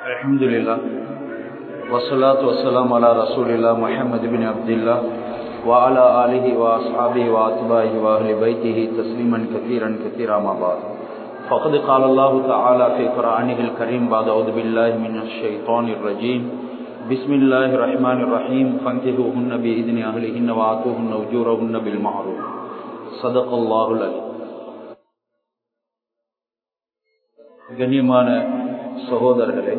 الحمد لله والصلاة والسلام على رسول الله محمد بن عبد الله وعلى آله وأصحابه وأتباعه وأهل بيته تسليما كثيرا كثيرا ما بعد فقد قال الله تعالى في قرآنه الكريم بعد أعوذ بالله من الشيطان الرجيم بسم الله الرحمن الرحيم فانكحوهن بإذن أهلهن وآتوهن أجورهن بالمعروف صدق الله العليم கண்ணியமான சகோதரர்களே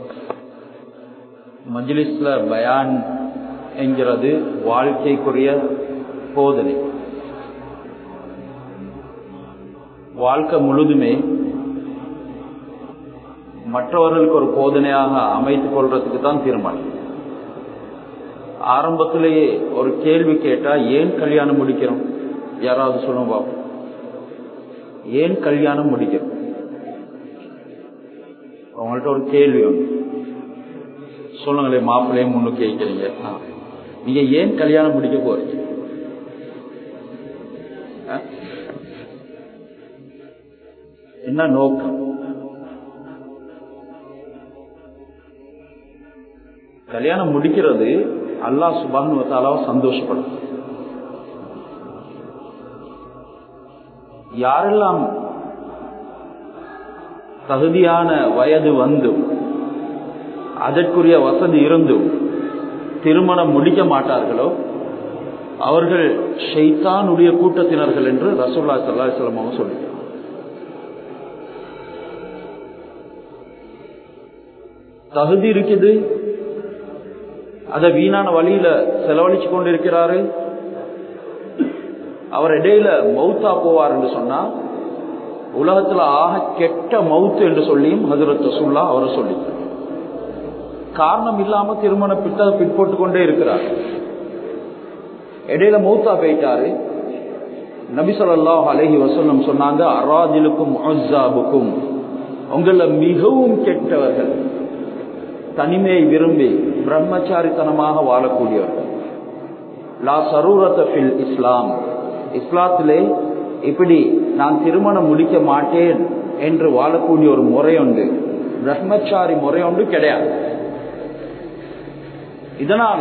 மஜ்லிஸ்ல பயான் என்கிறது வாழ்க்கைக்குரிய போதனை வாழ்க்கை முழுதுமே மற்றவர்களுக்கு ஒரு போதனையாக அமைத்துக் கொள்றதுக்கு தான் தீர்மானம் ஆரம்பத்திலேயே ஒரு கேள்வி கேட்டா ஏன் கல்யாணம் முடிக்கிறோம் யாராவது சொல்லுங்க பாப்போம் ஏன் கல்யாணம் முடிக்கிறோம் உங்கள்ட்ட ஒரு கேள்வி ஒன்று சொல்லுங்களே மாப்பிள்ளையும் முன்னுக்கு கேட்கிறீங்க நீங்க ஏன் கல்யாணம் முடிக்க போறீங்க என்ன நோக்கம் கல்யாணம் முடிக்கிறது அல்லாஹ் சுபானுவத்தாலாவை சந்தோஷப்படும் யாரெல்லாம் தகுதியான வயது வந்தும் அதற்குரிய வசதி இருந்தும் திருமணம் முடிக்க மாட்டார்களோ அவர்கள் ஷெய்தானுடைய கூட்டத்தினர்கள் என்று ரசோல்லா சல்லாஹம் அவங்க சொல்லுகிறார் தகுதி இருக்குது அத வீணான வழியில செலவழிச்சு கொண்டிருக்கிறாரு அவர் இடையில மௌத்தா போவார் என்று சொன்னா உலகத்துல ஆக கெட்ட மவுத்து என்று சொல்லியும் ஹசரத் ரசுல்லா அவரை சொல்லி காரணம் இல்லாம திருமணம் பித்த பிற்போட்டு கொண்டே இருக்கிறார் இடையில மௌத்தா போயிட்டாரு நபி சொல்லாஹ் அலஹி வசல்லம் சொன்னாங்க அராஜிலுக்கும் முஹாபுக்கும் உங்கள மிகவும் கெட்டவர்கள் தனிமையை விரும்பி பிரம்மச்சாரித்தனமாக வாழக்கூடியவர்கள் லா சரூரத் இஸ்லாம் இஸ்லாத்திலே இப்படி நான் திருமணம் முடிக்க மாட்டேன் என்று வாழக்கூடிய ஒரு முறை உண்டு பிரம்மச்சாரி முறை ஒன்று கிடையாது இதனால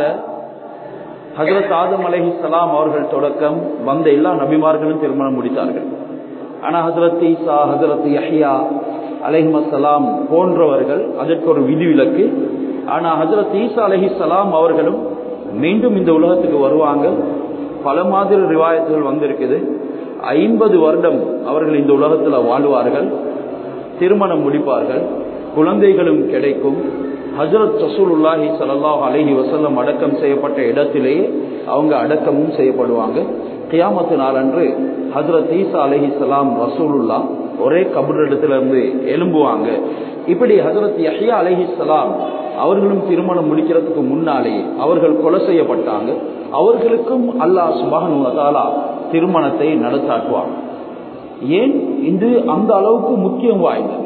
ஹசரத் ஆதம் அலஹி சலாம் அவர்கள் தொடக்கம் வந்த எல்லா நபிமார்களும் திருமணம் முடித்தார்கள் ஆனா ஹசரத் ஈசா ஹசரத் யஹியா அலஹிமசலாம் போன்றவர்கள் அதற்கு ஒரு விதிவிலக்கு ஆனா ஹசரத் ஈசா அலஹி சலாம் அவர்களும் மீண்டும் இந்த உலகத்துக்கு வருவாங்க பல மாதிரி ரிவாயத்துகள் வந்திருக்குது ஐம்பது வருடம் அவர்கள் இந்த உலகத்துல வாழ்வார்கள் திருமணம் முடிப்பார்கள் குழந்தைகளும் கிடைக்கும் ஹசரத் ரசூலுல்லாஹி சல்லாஹ் அலஹி வசல்லம் அடக்கம் செய்யப்பட்ட இடத்திலேயே அவங்க அடக்கமும் செய்யப்படுவாங்க கியாமத்து நாளன்று ஹசரத் ஈசா அலஹி சலாம் ரசூலுல்லா ஒரே கபரிடத்துல இருந்து எலும்புவாங்க இப்படி ஹசரத் யஹியா அலஹி சலாம் அவர்களும் திருமணம் முடிக்கிறதுக்கு முன்னாலே அவர்கள் கொலை செய்யப்பட்டாங்க அவர்களுக்கும் அல்லாஹ் சுபகனுவதாலா திருமணத்தை நடத்தாட்டுவாங்க ஏன் இது அந்த அளவுக்கு முக்கியம் வாய்ந்தது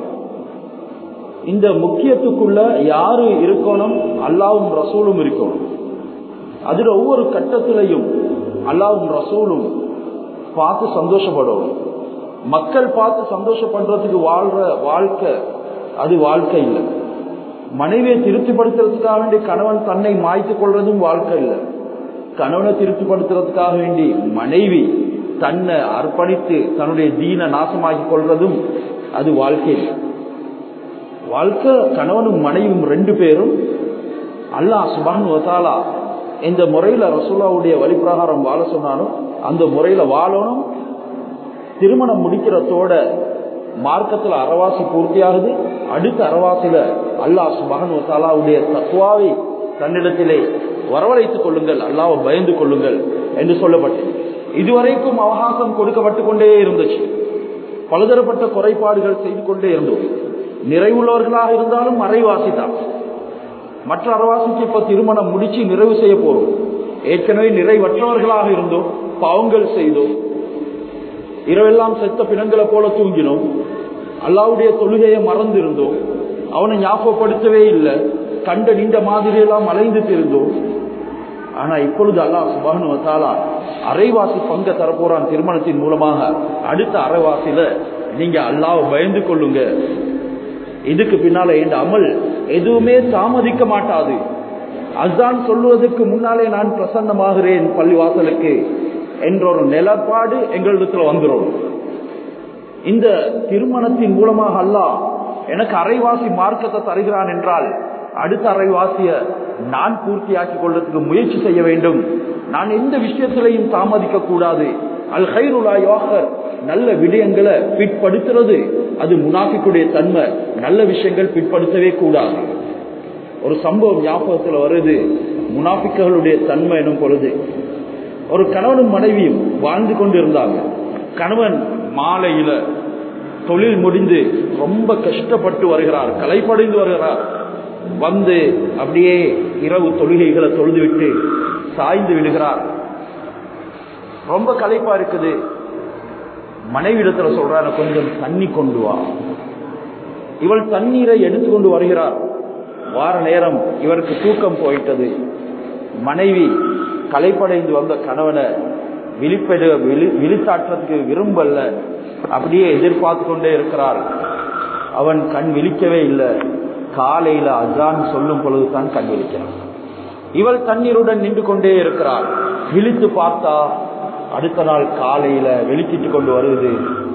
இந்த முக்கியத்துக்குள்ள யாரு இருக்கணும் அல்லாவும் ரசூலும் இருக்கணும் அதுல ஒவ்வொரு கட்டத்திலையும் அல்லாவும் ரசூலும் பார்த்து சந்தோஷப்படணும் மக்கள் பார்த்து சந்தோஷப்படுறதுக்கு வாழ்ற வாழ்க்கை அது வாழ்க்கை இல்லை மனைவியை திருப்திப்படுத்துறதுக்காக வேண்டி கணவன் தன்னை மாய்த்து கொள்றதும் வாழ்க்கை இல்லை கணவனை திருப்திப்படுத்துறதுக்காக வேண்டி மனைவி தன்னை அர்ப்பணித்து தன்னுடைய தீன நாசமாக்கி கொள்றதும் அது வாழ்க்கை வாழ்க்கை கணவனும் மனைவியும் ரெண்டு பேரும் அல்லாஹ் சுபான் வசாலா இந்த முறையில ரசூலாவுடைய வழிப்பிரகாரம் வாழ சொன்னாலும் அந்த முறையில வாழணும் திருமணம் முடிக்கிறதோட மார்க்கத்துல அறவாசி பூர்த்தியாகுது அடுத்த அறவாசியில அல்லாஹ் சுபான் வசாலாவுடைய தத்துவாவை தன்னிடத்திலே வரவழைத்துக் கொள்ளுங்கள் அல்லாவை பயந்து கொள்ளுங்கள் என்று சொல்லப்பட்டது இதுவரைக்கும் அவகாசம் கொடுக்கப்பட்டு கொண்டே இருந்துச்சு பலதரப்பட்ட குறைபாடுகள் செய்து கொண்டே இருந்தோம் நிறைவுள்ளவர்களாக இருந்தாலும் அரைவாசி தான் மற்ற அறவாசிக்கு இப்ப திருமணம் முடிச்சு நிறைவு செய்ய போறோம் ஏற்கனவே நிறைவற்றவர்களாக இருந்தோம் பாவங்கள் செய்தோம் இரவெல்லாம் செத்த பிணங்களை போல தூங்கினோம் அல்லாவுடைய தொழுகையை மறந்திருந்தோம் அவனை ஞாபகப்படுத்தவே இல்லை கண்ட நீண்ட மாதிரி எல்லாம் அலைந்து திருந்தோம் ஆனா இப்பொழுது அல்லாஹ் சுபானு வத்தாலா அரைவாசி பங்க தரப்போறான் திருமணத்தின் மூலமாக அடுத்த அரைவாசியில நீங்க அல்லாஹ் பயந்து கொள்ளுங்க இதுக்கு பின்னால என் அமல் எதுவுமே தாமதிக்க மாட்டாது அசான் சொல்லுவதற்கு முன்னாலே நான் பிரசன்னமாகிறேன் பள்ளிவாசலுக்கு என்ற ஒரு நிலப்பாடு எங்களிடத்துல வந்துடும் இந்த திருமணத்தின் மூலமாக அல்லாஹ் எனக்கு அரைவாசி மார்க்கத்தை தருகிறான் என்றால் அடுத்த அரைவாசிய நான் பூர்த்தியாக்கி கொள்றதுக்கு முயற்சி செய்ய வேண்டும் நான் எந்த விஷயத்திலையும் தாமதிக்க கூடாது அல் ஹைருலா யோகர் நல்ல விடயங்களை பிற்படுத்துறது அது முனாஃபிக்குடைய தன்மை நல்ல விஷயங்கள் பிற்படுத்தவே கூடாது ஒரு சம்பவம் ஞாபகத்தில் வருது முனாஃபிக்குகளுடைய தன்மை எனும் பொழுது ஒரு கணவனும் மனைவியும் வாழ்ந்து கொண்டு இருந்தாங்க கணவன் மாலையில தொழில் முடிந்து ரொம்ப கஷ்டப்பட்டு வருகிறார் கலைப்படைந்து வருகிறார் வந்து அப்படியே இரவு தொழுகைகளை தொழுது விட்டு சாய்ந்து விடுகிறார் ரொம்ப களைப்பா இருக்குது மனைவி இடத்துல சொல்றாரு கொஞ்சம் தண்ணி கொண்டு வா இவள் தண்ணீரை எடுத்துக்கொண்டு வருகிறார் வார நேரம் இவருக்கு தூக்கம் போயிட்டது மனைவி கலைப்படைந்து வந்த கணவனை விழிப்பெடு விழி விழித்தாற்றத்துக்கு விரும்பல்ல அப்படியே எதிர்பார்த்து கொண்டே இருக்கிறார் அவன் கண் விழிக்கவே இல்லை காலையில அசான் சொல்லும் பொழுதுதான் கண் விழிக்கிறான் இவள் தண்ணீருடன் நின்று கொண்டே இருக்கிறாள் விழித்து பார்த்தா அடுத்த நாள் காலையில வெளிக்கிட்டு கொண்டு வருது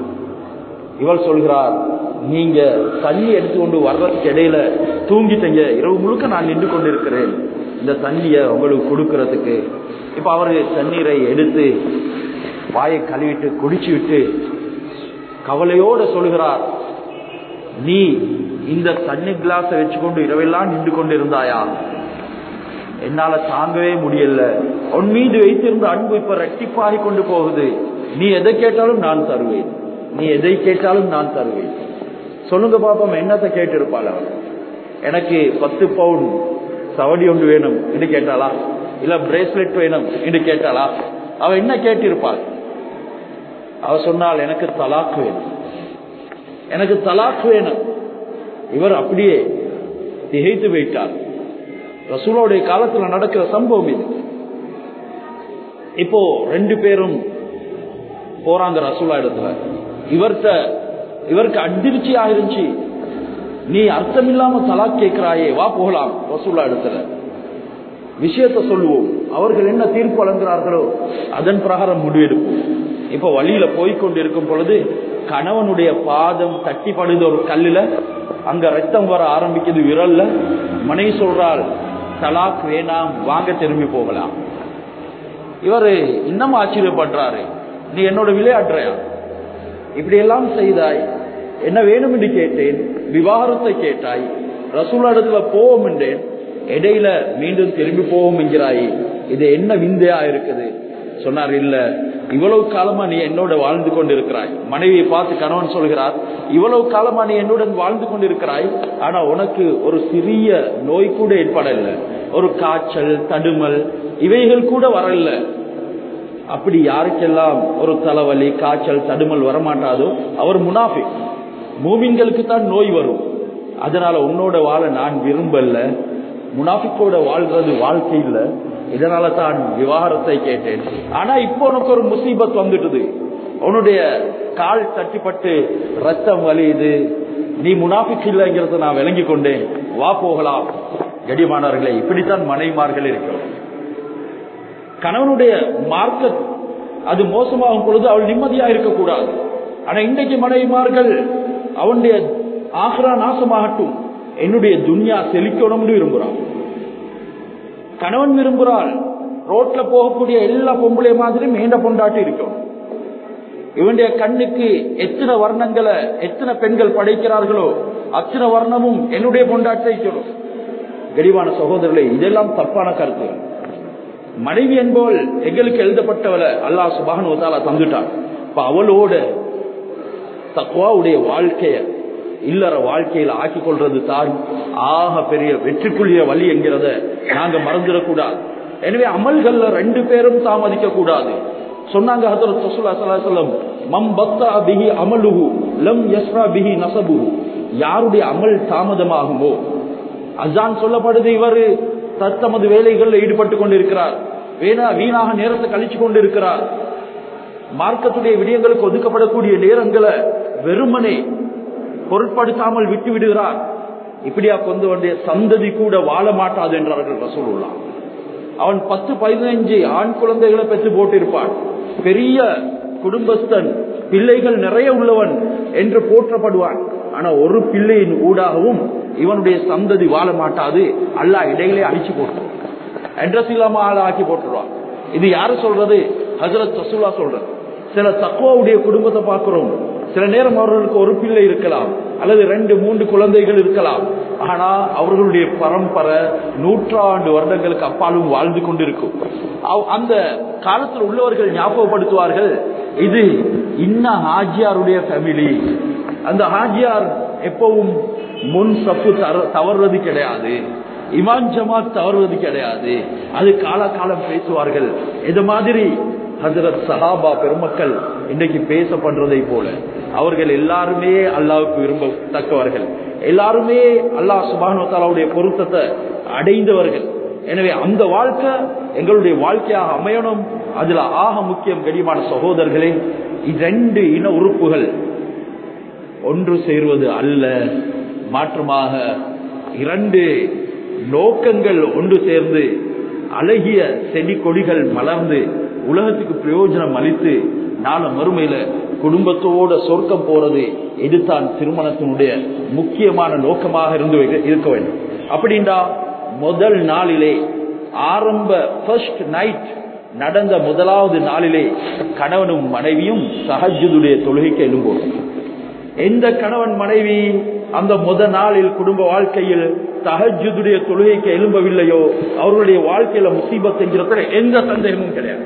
இவள் சொல்கிறார் நீங்க தண்ணி எடுத்துக்கொண்டு வர்றதுக்கு இடையில தூங்கிட்டீங்க இரவு முழுக்க நான் நின்று கொண்டிருக்கிறேன் இந்த தண்ணிய உங்களுக்கு கொடுக்கறதுக்கு இப்ப அவரு தண்ணீரை எடுத்து வாயை கழுவிட்டு குடிச்சு விட்டு கவலையோட சொல்கிறார் நீ இந்த தண்ணி கிளாஸ வச்சுக்கொண்டு இரவெல்லாம் நின்று கொண்டு இருந்தாயா என்னால தாங்கவே முடியல உன் மீது வைத்திருந்த அன்பு இப்ப ரெட்டிப்பாகி கொண்டு போகுது நீ எதை கேட்டாலும் நான் தருவேன் நீ எதை கேட்டாலும் நான் தருவேன் சொல்லுங்க பாப்போம் என்னத்தை கேட்டிருப்பாள் அவன் எனக்கு பத்து பவுன் சவடி ஒன்று வேணும் என்று கேட்டாளா இல்ல பிரேஸ்லெட் வேணும் என்று கேட்டாளா அவ என்ன கேட்டிருப்பாள் அவ சொன்னால் எனக்கு தலாக் வேணும் எனக்கு தலாக் வேணும் இவர் அப்படியே திகைத்து வைத்தார் ரசூலோடைய காலத்துல நடக்கிற சம்பவம் இது இப்போ ரெண்டு பேரும் போறாங்க ரசூலா இடத்துல இவர்கிட்ட இவருக்கு அதிர்ச்சியா இருந்துச்சு நீ அர்த்தம் இல்லாம தலாக் கேட்கிறாயே வா போகலாம் ரசூலா இடத்துல விஷயத்த சொல்லுவோம் அவர்கள் என்ன தீர்ப்பு வழங்குகிறார்களோ அதன் பிரகாரம் முடிவெடுப்போம் இப்ப வழியில போய்கொண்டிருக்கும் பொழுது கணவனுடைய பாதம் தட்டிப்படுது ஒரு கல்லுல அங்க ரத்தம் வர ஆரம்பிக்குது விரல்ல மனைவி சொல்றாள் தலாக் வேணாம் வாங்க திரும்பி போகலாம் இவரு இன்னும் ஆச்சரியப்படுறாரு நீ என்னோட விளையாடுறையா இப்படி எல்லாம் செய்தாய் என்ன வேணும் என்று கேட்டேன் விவாகரத்தை கேட்டாய் ரசூலா இடத்துல போவோம் என்றேன் இடையில மீண்டும் திரும்பி போவோம் என்கிறாய் இது என்ன விந்தையா இருக்குது சொன்னார் இல்ல இவ்வளவு காலமா நீ என்னோட வாழ்ந்து கொண்டிருக்கிறாய் மனைவியை பார்த்து கணவன் சொல்கிறார் இவ்வளவு காலமா நீ என்னுடன் வாழ்ந்து கொண்டிருக்கிறாய் ஆனா உனக்கு ஒரு சிறிய நோய் கூட ஏற்படல ஒரு காய்ச்சல் தடுமல் இவைகள் கூட வரல அப்படி யாருக்கெல்லாம் ஒரு தலைவலி காய்ச்சல் தடுமல் வரமாட்டாதோ அவர் முனாஃபி மூமின்களுக்கு தான் நோய் வரும் அதனால உன்னோட வாழ நான் விரும்பல முனாஃபிக்கோட வாழ்றது வாழ்க்கை இல்ல இதனால தான் விவாகரத்தை கேட்டேன் ஆனா இப்போ உனக்கு ஒரு முசீபத் வந்துட்டுது உன்னுடைய கால் தட்டிப்பட்டு ரத்தம் வலியுது நீ முனாஃபிக் இல்லைங்கிறத நான் விளங்கி கொண்டேன் வா போகலாம் கடிமானவர்களே இப்படித்தான் மனைமார்கள் இருக்கிறோம் கணவனுடைய மார்க்க அது மோசமாகும் பொழுது அவள் நிம்மதியா இருக்கக்கூடாது ஆனா இன்றைக்கு மனைவிமார்கள் அவனுடைய ஆக்ரா நாசமாகட்டும் என்னுடைய துன்யா செழிக்கணும்னு விரும்புறான் கணவன் விரும்புகிறாள் ரோட்ல போகக்கூடிய எல்லா பொம்பளை மாதிரி மேண்ட பொண்டாட்டி இருக்கும் இவனுடைய கண்ணுக்கு எத்தனை வர்ணங்களை எத்தனை பெண்கள் படைக்கிறார்களோ அத்தனை வர்ணமும் என்னுடைய பொண்டாட்டை சொல்லும் கடிவான சகோதரர்களே இதெல்லாம் தப்பான கருத்து மனைவி என்பவள் எங்களுக்கு எழுதப்பட்டவளை அல்லாஹ் சுபான் ஒத்தாலா தந்துட்டான் இப்ப அவளோட தக்குவாவுடைய வாழ்க்கைய இல்லற வாழ்க்கையில ஆக்கி கொள்றது தான் ஆக பெரிய வெற்றிக்குரிய வழி என்கிறத நாங்க மறந்துடக்கூடாது எனவே அமல்கள்ல ரெண்டு பேரும் தாமதிக்க கூடாது சொன்னாங்க ஹதரத் ரசூலுல்லாஹி ஸல்லல்லாஹு அலைஹி வஸல்லம் மம் பத்தா பிஹி அமலுஹு லம் யஸ்ரா பிஹி நஸபுஹு யாருடைய அமல் தாமதமாகுமோ அஜான் சொல்லப்படுது இவர் தத்தமது வேலைகளில் ஈடுபட்டு கொண்டிருக்கிறார் வேணா வீணாக நேரத்தை கழிச்சு கொண்டிருக்கிறார் மார்க்கத்துடைய விடயங்களுக்கு ஒதுக்கப்படக்கூடிய நேரங்களை வெறுமனே பொருட்படுத்தாமல் விட்டு விடுகிறார் இப்படியா கொண்டு வண்டிய சந்ததி கூட வாழ மாட்டாது என்றார்கள் ரசூலுல்லா அவன் பத்து பதினைஞ்சு ஆண் குழந்தைகளை பெற்று போட்டிருப்பான் பெரிய குடும்பஸ்தன் பிள்ளைகள் நிறைய உள்ளவன் என்று போற்றப்படுவான் ஆனா ஒரு பிள்ளையின் ஊடாகவும் இவனுடைய சந்ததி வாழ மாட்டாது அல்லா இடையிலே அடிச்சு போட்டுருவான் அட்ரஸ் இல்லாம ஆள ஆக்கி போட்டுருவான் இது யாரு சொல்றது ஹசரத் ரசூலா சொல்றது சில தக்குவாவுடைய குடும்பத்தை பார்க்கிறோம் சில நேரம் அவர்களுக்கு ஒரு பிள்ளை இருக்கலாம் அல்லது ரெண்டு மூன்று குழந்தைகள் இருக்கலாம் ஆனா அவர்களுடைய பரம்பரை நூற்றாண்டு வருடங்களுக்கு அப்பாலும் வாழ்ந்து கொண்டிருக்கும் அந்த காலத்தில் உள்ளவர்கள் ஞாபகப்படுத்துவார்கள் இது இன்ன ஹாஜியாருடைய ஃபேமிலி அந்த ஹாஜியார் எப்பவும் முன் சப்பு தவறுவது கிடையாது இமான் ஜமாத் தவறுவது கிடையாது அது காலகாலம் பேசுவார்கள் இது மாதிரி ஹசரத் சஹாபா பெருமக்கள் இன்னைக்கு பேசப்படுறதை போல அவர்கள் எல்லாருமே அல்லாவுக்கு விரும்பத்தக்கவர்கள் எல்லாருமே அல்லாஹ் சுபானுடைய பொருத்தத்தை அடைந்தவர்கள் எனவே அந்த வாழ்க்கை எங்களுடைய வாழ்க்கையாக அமையணும் அதுல ஆக முக்கியம் கடிமான சகோதரர்களே இரண்டு இன உறுப்புகள் ஒன்று சேர்வது அல்ல மாற்றமாக இரண்டு நோக்கங்கள் ஒன்று சேர்ந்து அழகிய செடி கொடிகள் மலர்ந்து உலகத்துக்கு பிரயோஜனம் அளித்து நாள மறுமையில குடும்பத்தோட சொர்க்கம் போறது இதுதான் திருமணத்தினுடைய முக்கியமான நோக்கமாக இருந்து இருக்க வேண்டும் அப்படின்டா முதல் நாளிலே ஆரம்ப ஃபர்ஸ்ட் நைட் நடந்த முதலாவது நாளிலே கணவனும் மனைவியும் சஹஜுடைய தொழுகைக்கு எழும்போது எந்த கணவன் மனைவி அந்த முத நாளில் குடும்ப வாழ்க்கையில் தஹஜுடைய தொழுகைக்கு எழும்பவில்லையோ அவர்களுடைய வாழ்க்கையில முசீபத் என்கிறதுல எந்த சந்தேகமும் கிடையாது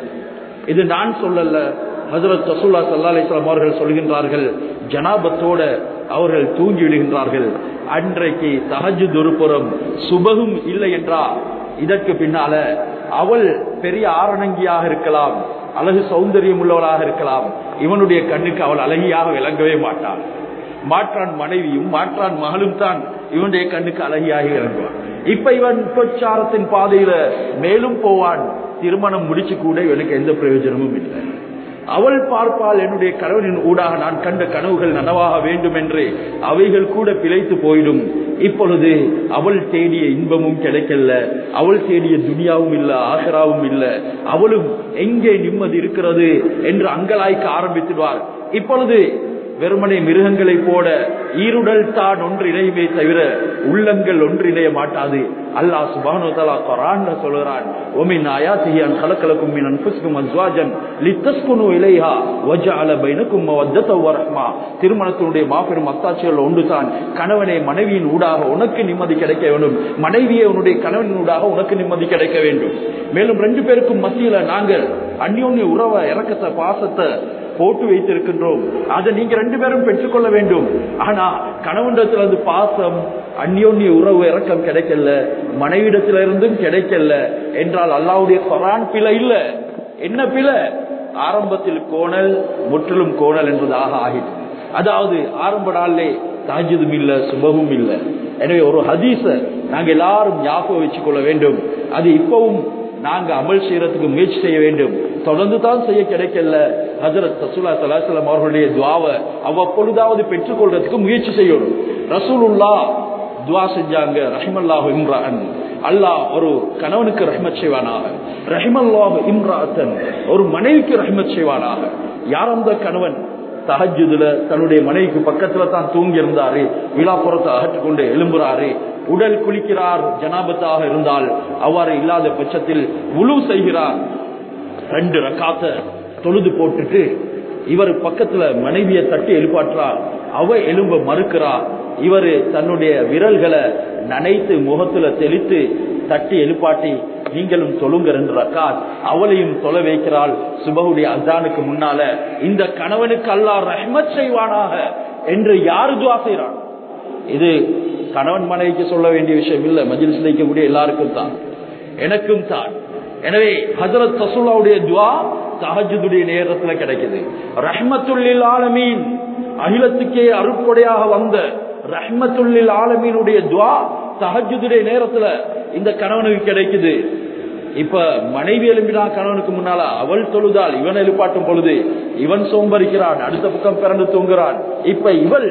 இது நான் சொல்லல ஹசரத் ரசூல்லா சல்லா அலிஸ்லாம் அவர்கள் சொல்கின்றார்கள் ஜனாபத்தோட அவர்கள் தூங்கி விடுகின்றார்கள் அன்றைக்கு தஹஜு துருப்புறம் சுபகும் இல்லை என்றா இதற்கு பின்னால அவள் பெரிய ஆரணங்கியாக இருக்கலாம் அழகு சௌந்தரியம் உள்ளவளாக இருக்கலாம் இவனுடைய கண்ணுக்கு அவள் அழகியாக விளங்கவே மாட்டாள் மாற்றான் மனைவியும் மாற்றான் மகளும் தான் இவனுடைய கண்ணுக்கு அழகியாக இறங்குவான் இப்ப இவன் பிரச்சாரத்தின் பாதையில மேலும் போவான் திருமணம் முடிச்சு கூட இவனுக்கு எந்த பிரயோஜனமும் இல்லை அவள் பார்ப்பால் என்னுடைய கணவனின் ஊடாக நான் கண்ட கனவுகள் நனவாக வேண்டும் என்று அவைகள் கூட பிழைத்து போயிடும் இப்பொழுது அவள் தேடிய இன்பமும் கிடைக்கல அவள் தேடிய துனியாவும் இல்ல ஆசராவும் இல்ல அவளும் எங்கே நிம்மதி இருக்கிறது என்று அங்கலாய்க்க ஆரம்பித்துவார் இப்பொழுது வெறுமனை மிருகங்களை போட ஈருடல் தான் ஒன்று இணையுமே தவிர உள்ளங்கள் ஒன்று இணைய மாட்டாது அல்லாஹ் சுபானு தலா கொரான் சொல்கிறான் ஒமின் ஆயாத்தியான் கலக்கலக்கும் மின் அன்புஸ்கும் அஸ்வாஜன் லித்தஸ்குனு இலைஹா வஜஅல பைனக்கும் மவத்தத வரஹ்மா திருமணத்தினுடைய மாபெரும் அத்தாட்சிகள் ஒன்று தான் கணவனை மனைவியின் ஊடாக உனக்கு நிம்மதி கிடைக்க வேண்டும் மனைவியை உன்னுடைய கணவனின் ஊடாக உனக்கு நிம்மதி கிடைக்க வேண்டும் மேலும் ரெண்டு பேருக்கும் மத்தியில நாங்கள் அந்யோன்ய உறவை இறக்கத்தை பாசத்தை போட்டு வைத்திருக்கின்றோம் அதை நீங்க ரெண்டு பேரும் பெற்றுக்கொள்ள வேண்டும் ஆனா கணவனிடத்துல இருந்து பாசம் அந்யோன்ய உறவு இறக்கம் கிடைக்கல மனைவிடத்தில இருந்தும் கிடைக்கல என்றால் அல்லாவுடைய கொரான் பிழை இல்ல என்ன பிழை ஆரம்பத்தில் கோணல் முற்றிலும் கோணல் என்பதாக ஆகிட்டு அதாவது ஆரம்ப நாளிலே தாஜதும் இல்ல சுபமும் இல்ல எனவே ஒரு ஹதீஸ நாங்க எல்லாரும் ஞாபகம் வச்சுக் கொள்ள வேண்டும் அது இப்பவும் நாங்க அமல் செய்யறதுக்கு முயற்சி செய்ய வேண்டும் தொடர்ந்து தான் செய்ய கிடைக்கல ஹசரத் ரசூலா சலாசலம் அவர்களுடைய துவாவை அவ்வப்பொழுதாவது பெற்றுக்கொள்றதுக்கு முயற்சி செய்யணும் ரசூலுல்லா துவா செஞ்சாங்க ரஹிமல்லாஹு இம்ரான் அல்லாஹ் ஒரு கணவனுக்கு ரஹ்மத் செய்வானாக ரஹிமல்லாஹு இம்ராத்தன் ஒரு மனைவிக்கு ரஹ்மத் செய்வானாக யார் அந்த கணவன் தஹஜுதுல தன்னுடைய மனைவிக்கு பக்கத்துல தான் தூங்கி இருந்தாரு விழாப்புறத்தை அகற்றிக் கொண்டு எழும்புறாரு உடல் குளிக்கிறார் ஜனாபத்தாக இருந்தால் அவ்வாறு இல்லாத பட்சத்தில் உழு செய்கிறார் ரெண்டு ரக்காத்த தொழுது போட்டுட்டு இவர் பக்கத்துல மனைவியை தட்டி எழுப்பாற்றார் அவ எலும்ப மறுக்கிறார் இவரு தன்னுடைய விரல்களை நனைத்து முகத்துல தெளித்து தட்டி எழுப்பாட்டி நீங்களும் தொழுங்க ரெண்டு ரக்காத் அவளையும் தொலை வைக்கிறாள் சுபகுடைய அசானுக்கு முன்னால இந்த கணவனுக்கு அல்லா ரஹ்மத் செய்வானாக என்று யாரு துவா செய்யறான் இது கணவன் மனைவிக்கு சொல்ல வேண்டிய விஷயம் இல்ல மஜிலிஸ் வைக்கக்கூடிய எல்லாருக்கும் தான் எனக்கும் தான் எனவே ஹசரத் சசுல்லாவுடைய துவா தஹஜுடைய நேரத்துல கிடைக்குது ரஹ்மத்துல்லில் ஆலமீன் அகிலத்துக்கே அருட்கொடையாக வந்த ரஹ்மத்துல்லில் ஆலமீனுடைய துவா தஹஜுடைய நேரத்துல இந்த கணவனுக்கு கிடைக்குது இப்ப மனைவி எழும்பினா கணவனுக்கு முன்னால அவள் தொழுதால் இவன் எழுப்பாட்டும் பொழுது இவன் சோம்பரிக்கிறான் அடுத்த பக்கம் பிறந்து தூங்குறான் இப்ப இவள்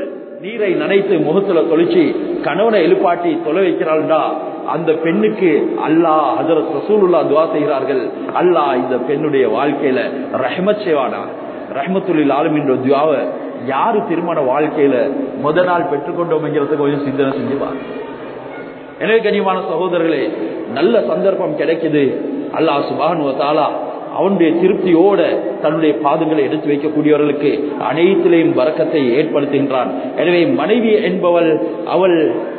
நீரை நனைத்து முகத்துல தொளிச்சு கணவனை எழுப்பாட்டி தொலை வைக்கிறாள்டா அந்த பெண்ணுக்கு அல்லாஹ் ஹஜரத் ரசூலுல்லா துவா செய்கிறார்கள் அல்லாஹ் இந்த பெண்ணுடைய வாழ்க்கையில ரஹ்மத் செய்வானா ரஹ்மத்துல்லில் ஆளும் என்ற துவாவை யாரு திருமண வாழ்க்கையில முத நாள் பெற்றுக்கொண்டோம்ங்கிறத கொஞ்சம் சிந்தனை செஞ்சுவாங்க எனவே கனியமான சகோதரர்களே நல்ல சந்தர்ப்பம் கிடைக்குது அல்லாஹ் சுபானு தாலா அவனுடைய திருப்தியோட தன்னுடைய பாதங்களை எடுத்து வைக்கக்கூடியவர்களுக்கு அனைத்திலையும் வரக்கத்தை ஏற்படுத்துகின்றான் எனவே மனைவி என்பவள் அவள்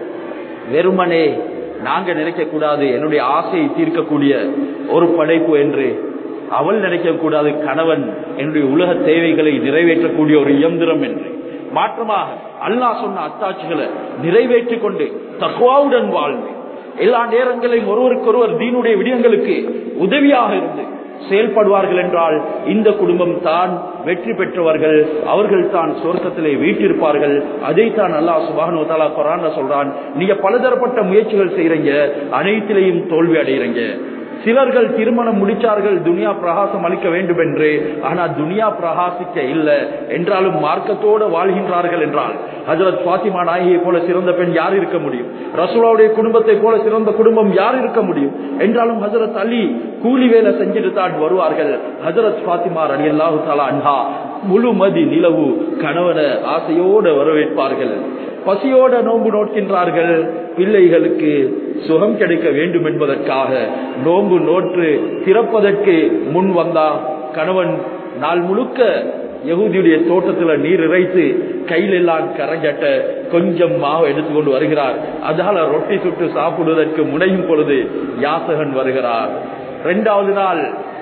வெறுமனே நாங்க நினைக்க கூடாது என்னுடைய ஆசையை தீர்க்கக்கூடிய ஒரு படைப்பு என்று அவள் நினைக்க கூடாது கணவன் என்னுடைய உலக தேவைகளை நிறைவேற்றக்கூடிய ஒரு இயந்திரம் என்று மாற்றமாக அல்லாஹ் சொன்ன அத்தாட்சிகளை நிறைவேற்றிக் கொண்டு தக்குவாவுடன் வாழ்ந்து எல்லா நேரங்களையும் ஒருவருக்கொருவர் தீனுடைய விடயங்களுக்கு உதவியாக இருந்து செயல்படுவார்கள் என்றால் இந்த குடும்பம் தான் வெற்றி பெற்றவர்கள் அவர்கள் தான் சொர்க்கத்திலே வீட்டிருப்பார்கள் அதைத்தான் அல்லாஹ் சுபானுவத்தாலா குரான் சொல்றான் நீங்க பலதரப்பட்ட முயற்சிகள் செய்யறீங்க அனைத்திலையும் தோல்வி அடைகிறீங்க சிலர்கள் திருமணம் முடிச்சார்கள் துனியா பிரகாசம் அளிக்க வேண்டும் என்று ஆனால் துனியா பிரகாசிக்க இல்லை என்றாலும் மார்க்கத்தோடு வாழ்கின்றார்கள் என்றால் ஹஜரத் பாத்திமா நாயகியை போல சிறந்த பெண் யார் இருக்க முடியும் ரசூலாவுடைய குடும்பத்தை போல சிறந்த குடும்பம் யார் இருக்க முடியும் என்றாலும் ஹசரத் அலி கூலி வேலை செஞ்சுட்டு தான் வருவார்கள் ஹசரத் பாத்திமா அலி அல்லாஹு தாலா அன்ஹா முழு மதி நிலவு கணவனை ஆசையோடு வரவேற்பார்கள் பசியோட நோன்பு நோக்கின்றார்கள் பிள்ளைகளுக்கு சுகம் கிடைக்க வேண்டும் என்பதற்காக நோன்பு நோற்று திறப்பதற்கு முன் வந்தா கணவன் நாள் முழுக்க யகுதியுடைய தோட்டத்துல நீர் இறைத்து கையில் எல்லாம் கரைஞ்சட்ட கொஞ்சம் மாவு எடுத்துக்கொண்டு வருகிறார் அதால ரொட்டி சுட்டு சாப்பிடுவதற்கு முனையும் பொழுது யாசகன் வருகிறார் இரண்டாவது நாள்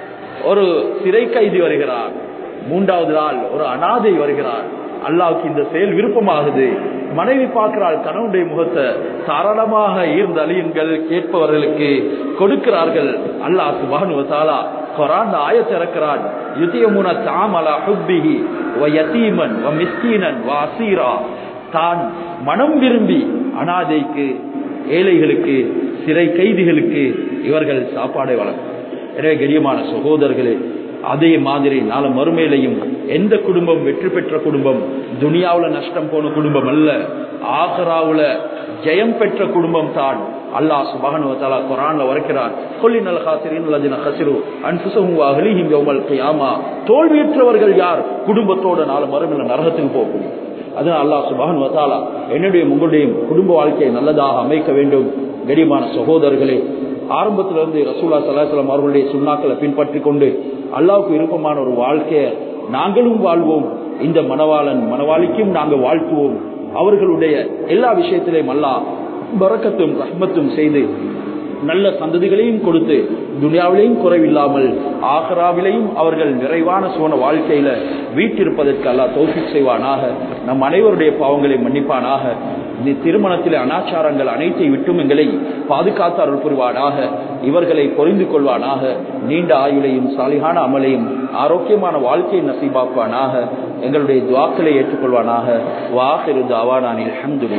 ஒரு சிறை கைதி வருகிறார் மூன்றாவது நாள் ஒரு அனாதை வருகிறார் அல்லாவுக்கு இந்த செயல் விருப்பமாகுது மனைவி பார்க்கிறாள் கணவனுடைய முகத்தை தாராளமாக ஈர்ந்த அழியுங்கள் கேட்பவர்களுக்கு கொடுக்கிறார்கள் அல்லாஹ் சுபானுவத்தாலா குரான் ஆயத்திறக்கிறான் யுத்தியமுன தாமலா ஹுப்பிஹி வ யதீமன் வ மிஸ்கீனன் வ அசீரா தான் மனம் விரும்பி அனாதைக்கு ஏழைகளுக்கு சிறை கைதிகளுக்கு இவர்கள் சாப்பாடை வழங்கும் எனவே கரியமான சகோதரர்களே அதே மாதிரி நாள மறுமையிலையும் எந்த குடும்பம் வெற்றி பெற்ற குடும்பம் துனியாவுல நஷ்டம் போன குடும்பம் அல்ல ஆகராவுல ஜெயம் பெற்ற குடும்பம் தான் அல்லாஹ் சுபஹானஹு வ தஆலா குர்ஆன்ல வரைக்கிறான் குல்லினல் காசிரின் லஜின கஸிரு அன்ஃபுஸஹும் வ அஹ்லிஹிம் யௌமல் கியாமா தோல்வியுற்றவர்கள் யார் குடும்பத்தோட நாள மறுமையில நரகத்துக்கு போகும் அதனால் அல்லாஹ் சுபஹானஹு வ தஆலா என்னுடைய உங்களுடைய குடும்ப வாழ்க்கையை நல்லதாக அமைக்க வேண்டும் கடிமான சகோதரர்களே ஆரம்பத்திலிருந்து ரசூல்லா சலாஹலம் அவர்களுடைய சுண்ணாக்களை பின்பற்றி கொண்டு அல்லாவுக்கு விருப்பமான ஒரு வாழ்க்கையை நாங்களும் வாழ்வோம் இந்த மணவாளன் மணவாளிக்கும் நாங்கள் வாழ்த்துவோம் அவர்களுடைய எல்லா விஷயத்திலையும் அல்லா பறக்கத்தும் ரஹ்மத்தும் செய்து நல்ல சந்ததிகளையும் கொடுத்து துனியாவிலையும் குறைவில்லாமல் ஆகராவிலையும் அவர்கள் நிறைவான சோன வாழ்க்கையில வீட்டிருப்பதற்கு அல்லா தோஃபிக் செய்வானாக நம் அனைவருடைய பாவங்களை மன்னிப்பானாக நீ திருமணத்திலே அனாச்சாரங்கள் அனைத்தை விட்டும் எங்களை பாதுகாத்து அருள் புரிவானாக இவர்களை பொறிந்து கொள்வானாக நீண்ட ஆயுளையும் சாலிகான அமலையும் ஆரோக்கியமான வாழ்க்கையை நசீபாக்குவானாக எங்களுடைய துவாக்களை ஏற்றுக்கொள்வானாக வாஹிரு தாவானானில் அஹமது